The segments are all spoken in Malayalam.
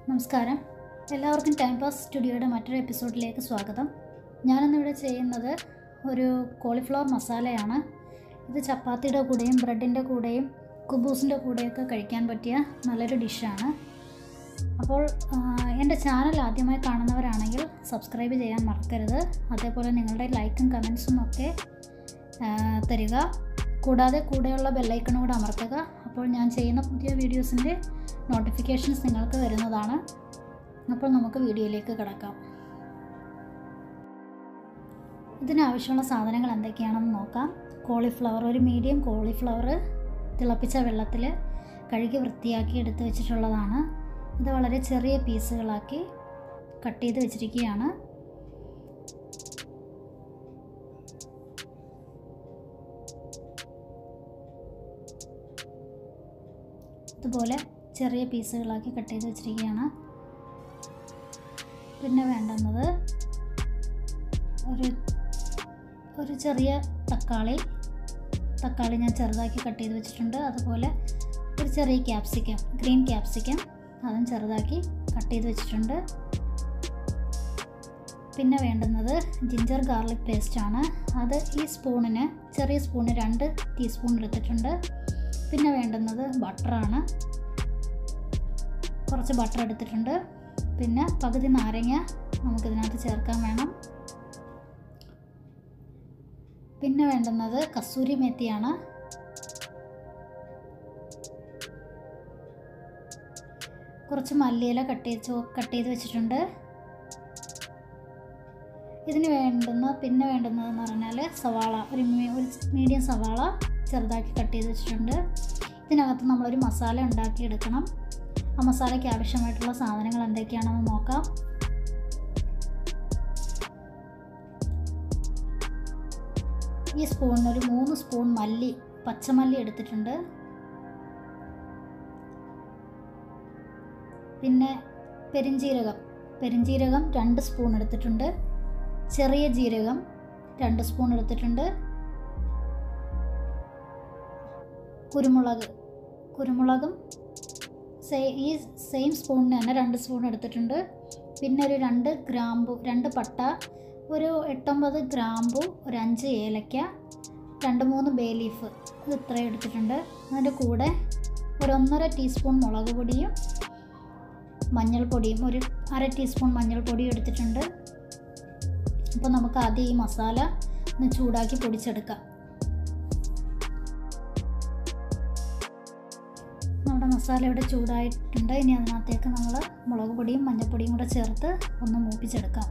നമസ്കാരം എല്ലാവർക്കും ടൈം പാസ് സ്റ്റുഡിയോയുടെ മറ്റൊരു എപ്പിസോഡിലേക്ക് സ്വാഗതം ഞാനിന്നിവിടെ ചെയ്യുന്നത് ഒരു കോളിഫ്ലവർ മസാലയാണ് ഇത് ചപ്പാത്തിയുടെ കൂടെയും ബ്രെഡിൻ്റെ കൂടെയും കുബൂസിൻ്റെ കൂടെയൊക്കെ കഴിക്കാൻ പറ്റിയ നല്ലൊരു ഡിഷാണ് അപ്പോൾ ആ, എൻ്റെ ചാനൽ ആദ്യമായി കാണുന്നവരാണെങ്കിൽ സബ്സ്ക്രൈബ് ചെയ്യാൻ മറക്കരുത് അതേപോലെ നിങ്ങളുടെ ലൈക്കും കമൻസും ഒക്കെ ആ, തരിക കൂടാതെ കൂടെയുള്ള ബെല്ലൈക്കണും കൂടെ അമർത്തുക അപ്പോൾ ഞാൻ ചെയ്യുന്ന പുതിയ വീഡിയോസിൻ്റെ നോട്ടിഫിക്കേഷൻസ് നിങ്ങൾക്ക് വരുന്നതാണ് അപ്പോൾ നമുക്ക് വീഡിയോയിലേക്ക് കിടക്കാം ഇതിനാവശ്യമുള്ള സാധനങ്ങൾ എന്തൊക്കെയാണെന്ന് നോക്കാം കോളിഫ്ലവർ ഒരു മീഡിയം കോളിഫ്ലവർ തിളപ്പിച്ച വെള്ളത്തിൽ കഴുകി വൃത്തിയാക്കി എടുത്ത് വെച്ചിട്ടുള്ളതാണ് ഇത് വളരെ ചെറിയ പീസുകളാക്കി കട്ട് ചെയ്ത് വെച്ചിരിക്കുകയാണ് ഇതുപോലെ ചെറിയ പീസുകളാക്കി കട്ട് ചെയ്ത് വെച്ചിരിക്കുകയാണ് പിന്നെ വേണ്ടുന്നത് ഒരു ഒരു ചെറിയ തക്കാളി തക്കാളി ഞാൻ ചെറുതാക്കി കട്ട് ചെയ്ത് വെച്ചിട്ടുണ്ട് അതുപോലെ ഒരു ചെറിയ ക്യാപ്സിക്കം ഗ്രീൻ ക്യാപ്സിക്കം അതും ചെറുതാക്കി കട്ട് ചെയ്ത് വെച്ചിട്ടുണ്ട് പിന്നെ വേണ്ടുന്നത് ജിഞ്ചർ ഗാർലിക് പേസ്റ്റാണ് അത് ഈ സ്പൂണിന് ചെറിയ സ്പൂണ് രണ്ട് ടീസ്പൂൺ എടുത്തിട്ടുണ്ട് പിന്നെ വേണ്ടുന്നത് ബട്ടറാണ് കുറച്ച് ബട്ടർ എടുത്തിട്ടുണ്ട് പിന്നെ പകുതി നാരങ്ങ നമുക്കിതിനകത്ത് ചേർക്കാൻ വേണം പിന്നെ വേണ്ടുന്നത് കസൂരി മെത്തിയാണ് കുറച്ച് മല്ലിയില കട്ട് ചെയ്ത് കട്ട് ചെയ്ത് വെച്ചിട്ടുണ്ട് ഇതിന് വേണ്ടുന്ന പിന്നെ വേണ്ടുന്നതെന്ന് പറഞ്ഞാൽ സവാള ഒരു മീ- ഒരു മീഡിയം സവാള ചെറുതാക്കി കട്ട് ചെയ്ത് വെച്ചിട്ടുണ്ട് ഇതിനകത്ത് നമ്മളൊരു മസാല ഉണ്ടാക്കിയെടുക്കണം ആ മസാലയ്ക്ക് ആവശ്യമായിട്ടുള്ള സാധനങ്ങൾ എന്തൊക്കെയാണെന്ന് നോക്കാം ഈ സ്പൂണിന് ഒരു മൂന്ന് സ്പൂൺ മല്ലി പച്ചമല്ലി എടുത്തിട്ടുണ്ട് പിന്നെ പെരിഞ്ജീരകം പെരിഞ്ജീരകം രണ്ട് സ്പൂൺ എടുത്തിട്ടുണ്ട് ചെറിയ ജീരകം രണ്ട് സ്പൂൺ എടുത്തിട്ടുണ്ട് കുരുമുളക് കുരുമുളകും സേ ഈ സെയിം സ്പൂണിന് തന്നെ രണ്ട് സ്പൂൺ എടുത്തിട്ടുണ്ട് പിന്നെ ഒരു രണ്ട് ഗ്രാമ്പു രണ്ട് പട്ട ഒരു എട്ടൊമ്പത് ഗ്രാമ്പു ഒരു അഞ്ച് ഏലക്ക രണ്ട് മൂന്ന് ബേ ലീഫ് ഇത് ഇത്രയും എടുത്തിട്ടുണ്ട് അതിൻ്റെ കൂടെ ഒരു ഒന്നര ടീസ്പൂൺ മുളക് പൊടിയും മഞ്ഞൾപ്പൊടിയും ഒരു അര ടീസ്പൂൺ മഞ്ഞൾപ്പൊടിയും എടുത്തിട്ടുണ്ട് അപ്പോൾ നമുക്ക് ആദ്യം ഈ മസാല ഒന്ന് ചൂടാക്കി പൊടിച്ചെടുക്കാം നമ്മുടെ മസാല ഇവിടെ ചൂടായിട്ടുണ്ട് ഇനി അതിനകത്തേക്ക് നമ്മൾ മുളക് പൊടിയും മഞ്ഞൾപ്പൊടിയും കൂടെ ചേർത്ത് ഒന്ന് മൂപ്പിച്ചെടുക്കാം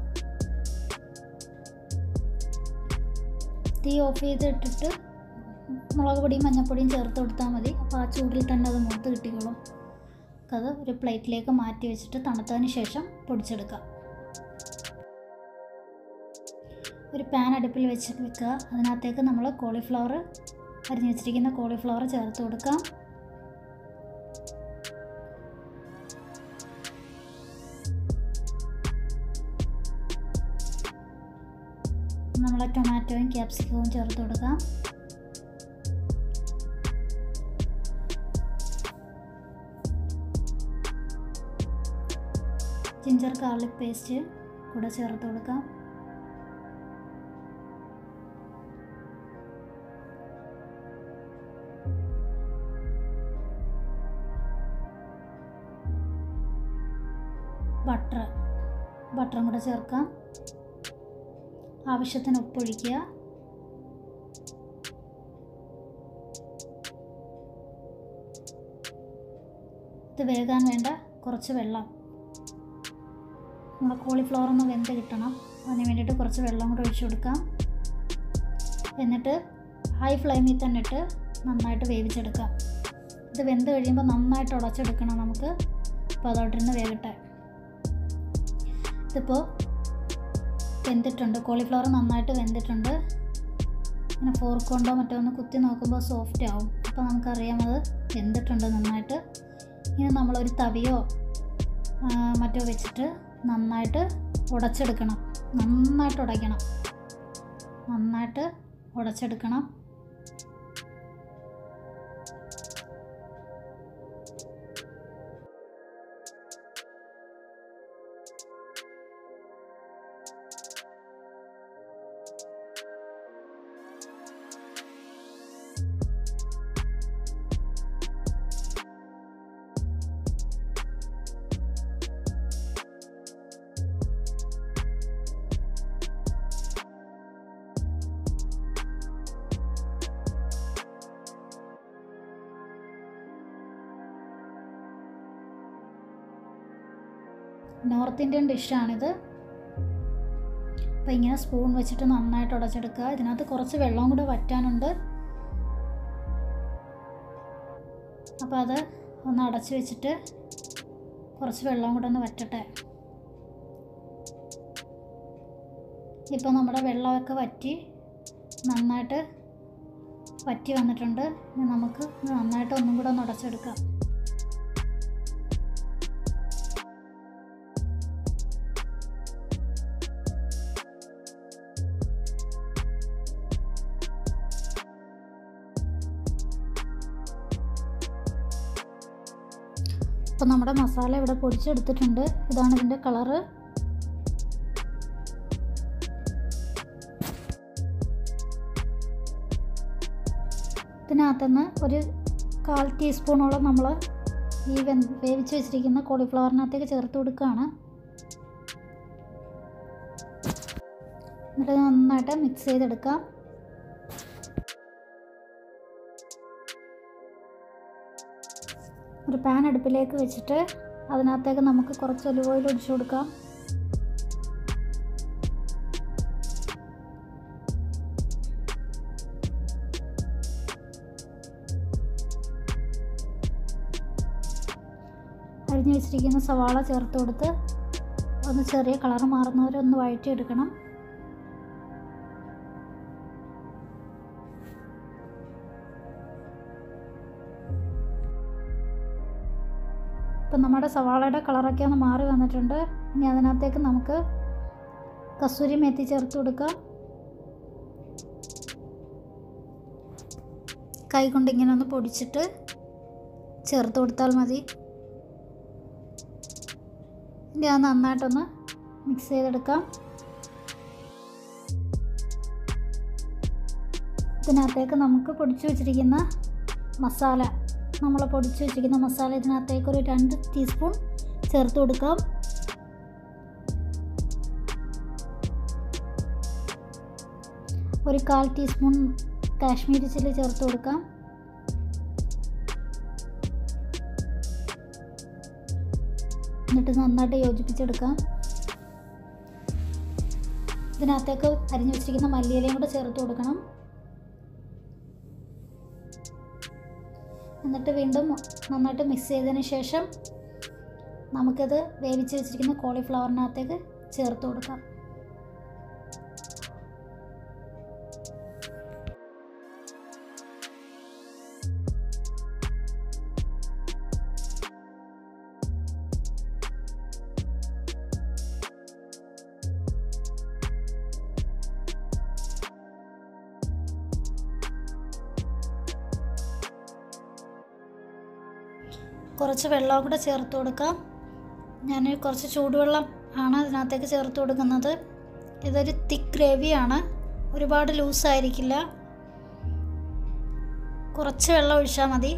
തീ ഓഫ് ചെയ്തിട്ടിട്ട് മുളക് പൊടിയും മഞ്ഞൾപ്പൊടിയും ചേർത്ത് കൊടുത്താൽ മതി അപ്പോൾ ആ ചൂടിൽ തന്നെ അത് മൂത്ത് കിട്ടിക്കോളും അത് ഒരു പ്ലേറ്റിലേക്ക് മാറ്റി വെച്ചിട്ട് തണുത്തതിന് ശേഷം പൊടിച്ചെടുക്കാം ഒരു പാൻ അടുപ്പിൽ വെച്ച് വെക്കുക അതിനകത്തേക്ക് നമ്മൾ കോളിഫ്ലവർ അരിഞ്ഞ് വെച്ചിരിക്കുന്ന കോളിഫ്ലവർ ചേർത്ത് കൊടുക്കാം നമ്മൾ ടൊമാറ്റോയും ക്യാപ്സിക്കവും ചേർത്ത് കൊടുക്കാം ജിഞ്ചർ ഗാർലിക് പേസ്റ്റ് കൂടെ ചേർത്ത് കൊടുക്കാം ബട്ടർ ബട്ടറും കൂടെ ചേർക്കാം ആവശ്യത്തിന് ഉപ്പൊഴിക്കുക ഇത് വേകാൻ വേണ്ട കുറച്ച് വെള്ളം നമ്മുടെ കോളിഫ്ലവർ ഒന്ന് വെന്ത് കിട്ടണം അതിന് വേണ്ടിയിട്ട് കുറച്ച് വെള്ളം കൂടെ ഒഴിച്ചു കൊടുക്കാം എന്നിട്ട് ഹൈ ഫ്ലെയിമിൽ തന്നെ ഇട്ട് നന്നായിട്ട് വേവിച്ചെടുക്കാം ഇത് വെന്ത് കഴിയുമ്പോൾ നന്നായിട്ട് ഉടച്ചെടുക്കണം നമുക്ക് അപ്പോൾ അതോട്ടിരുന്ന് വേകട്ടെ ഇതിപ്പോൾ വെന്തിട്ടുണ്ട് കോളിഫ്ലവർ നന്നായിട്ട് വെന്തിട്ടുണ്ട് ഇങ്ങനെ ഫോർക്ക് കൊണ്ടോ മറ്റോ ഒന്ന് കുത്തി നോക്കുമ്പോൾ സോഫ്റ്റ് ആവും അപ്പോൾ നമുക്കറിയാം അത് വെന്തിട്ടുണ്ട് നന്നായിട്ട് ഇനി നമ്മളൊരു തവിയോ ആ, മറ്റോ വെച്ചിട്ട് നന്നായിട്ട് ഉടച്ചെടുക്കണം നന്നായിട്ട് ഉടയ്ക്കണം നന്നായിട്ട് ഉടച്ചെടുക്കണം നോർത്ത് ഇന്ത്യൻ ഡിഷാണിത് അപ്പോൾ ഇങ്ങനെ സ്പൂൺ വെച്ചിട്ട് നന്നായിട്ട് ഉടച്ചെടുക്കുക ഇതിനകത്ത് കുറച്ച് വെള്ളം കൂടെ വറ്റാനുണ്ട് അപ്പോൾ അത് ഒന്ന് അടച്ച് വെച്ചിട്ട് കുറച്ച് വെള്ളം കൂടെ ഒന്ന് വറ്റട്ടെ ഇപ്പോൾ നമ്മുടെ വെള്ളമൊക്കെ വറ്റി നന്നായിട്ട് വറ്റി വന്നിട്ടുണ്ട് ഇനി നമുക്ക് ഇത് നന്നായിട്ട് ഒന്നും കൂടെ ഒന്ന് ഉടച്ചെടുക്കാം അപ്പോൾ നമ്മുടെ മസാല ഇവിടെ പൊടിച്ചെടുത്തിട്ടുണ്ട് ഇതാണ് ഇതിൻ്റെ കളറ് ഇതിനകത്തുനിന്ന് ഒരു കാൽ ടീസ്പൂണോളം നമ്മൾ ഈ വെ വേവിച്ച് വെച്ചിരിക്കുന്ന കോളിഫ്ലവറിനകത്തേക്ക് ചേർത്ത് കൊടുക്കുകയാണ് എന്നിട്ട് നന്നായിട്ട് മിക്സ് ചെയ്തെടുക്കാം ഒരു പാൻ അടുപ്പിലേക്ക് വെച്ചിട്ട് അതിനകത്തേക്ക് നമുക്ക് കുറച്ച് ഒലിവ് ഓയിൽ ഒഴിച്ചു കൊടുക്കാം അരിഞ്ഞു വെച്ചിരിക്കുന്ന സവാള ചേർത്ത് കൊടുത്ത് ഒന്ന് ചെറിയ കളർ മാറുന്നവരെ ഒന്ന് വഴറ്റിയെടുക്കണം ഇപ്പം നമ്മുടെ സവാളയുടെ കളറൊക്കെ ഒന്ന് മാറി വന്നിട്ടുണ്ട് ഇനി അതിനകത്തേക്ക് നമുക്ക് കസൂരി മെത്തി ചേർത്ത് കൊടുക്കാം കൈ കൊണ്ട് ഇങ്ങനെ ഒന്ന് പൊടിച്ചിട്ട് ചേർത്ത് കൊടുത്താൽ മതി ഇനി അത് നന്നായിട്ടൊന്ന് മിക്സ് ചെയ്തെടുക്കാം ഇതിനകത്തേക്ക് നമുക്ക് പൊടിച്ചു വെച്ചിരിക്കുന്ന മസാല നമ്മൾ പൊടിച്ചു വെച്ചിരിക്കുന്ന മസാല ഇതിനകത്തേക്ക് ഒരു രണ്ട് ടീസ്പൂൺ ചേർത്ത് കൊടുക്കാം ഒരു കാൽ ടീസ്പൂൺ കാശ്മീരി ചില്ലി ചേർത്ത് കൊടുക്കാം എന്നിട്ട് നന്നായിട്ട് യോജിപ്പിച്ചെടുക്കാം ഇതിനകത്തേക്ക് അരിഞ്ഞു വെച്ചിരിക്കുന്ന മല്ലിയിലയും കൂടെ ചേർത്ത് കൊടുക്കണം എന്നിട്ട് വീണ്ടും നന്നായിട്ട് മിക്സ് ചെയ്തതിന് ശേഷം നമുക്കത് വേവിച്ച് വെച്ചിരിക്കുന്ന കോളിഫ്ലവറിനകത്തേക്ക് ചേർത്ത് കൊടുക്കാം കുറച്ച് വെള്ളം കൂടെ ചേർത്ത് കൊടുക്കാം ഞാൻ കുറച്ച് ചൂടുവെള്ളം ആണ് അതിനകത്തേക്ക് ചേർത്ത് കൊടുക്കുന്നത് ഇതൊരു തിക്ക് ഗ്രേവിയാണ് ഒരുപാട് ലൂസായിരിക്കില്ല കുറച്ച് വെള്ളം ഒഴിച്ചാൽ മതി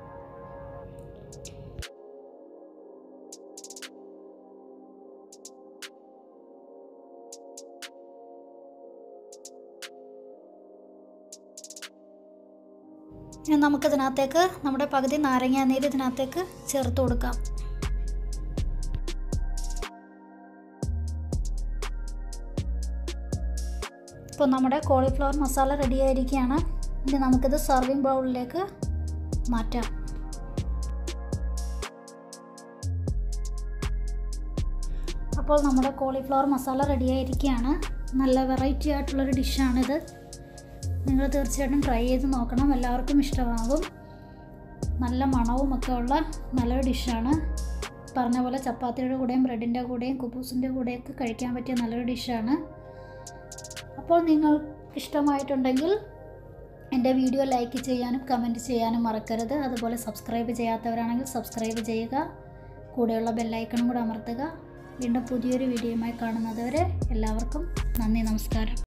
ഇനി നമുക്കിതിനകത്തേക്ക് നമ്മുടെ പകുതി നാരങ്ങാനീര് ഇതിനകത്തേക്ക് ചേർത്ത് കൊടുക്കാം ഇപ്പോൾ നമ്മുടെ കോളിഫ്ലവർ മസാല റെഡി ആയിരിക്കുകയാണ് ഇനി നമുക്കിത് സർവിങ് ബൗളിലേക്ക് മാറ്റാം അപ്പോൾ നമ്മുടെ കോളിഫ്ലവർ മസാല റെഡി ആയിരിക്കുകയാണ് നല്ല വെറൈറ്റി ആയിട്ടുള്ളൊരു ഡിഷാണിത് നിങ്ങൾ തീർച്ചയായിട്ടും ട്രൈ ചെയ്ത് നോക്കണം എല്ലാവർക്കും ഇഷ്ടമാകും നല്ല മണവും ഒക്കെ ഉള്ള നല്ലൊരു ഡിഷാണ് പറഞ്ഞ പോലെ ചപ്പാത്തിയുടെ കൂടെയും ബ്രെഡിൻ്റെ കൂടെയും കുബൂസിൻ്റെ കൂടെയൊക്കെ കഴിക്കാൻ പറ്റിയ നല്ലൊരു ഡിഷാണ് അപ്പോൾ നിങ്ങൾക്ക് ഇഷ്ടമായിട്ടുണ്ടെങ്കിൽ എൻ്റെ വീഡിയോ ലൈക്ക് ചെയ്യാനും കമൻറ്റ് ചെയ്യാനും മറക്കരുത് അതുപോലെ സബ്സ്ക്രൈബ് ചെയ്യാത്തവരാണെങ്കിൽ സബ്സ്ക്രൈബ് ചെയ്യുക കൂടെയുള്ള ബെല്ലൈക്കണും കൂടെ അമർത്തുക വീണ്ടും പുതിയൊരു വീഡിയോയുമായി കാണുന്നതുവരെ എല്ലാവർക്കും നന്ദി നമസ്കാരം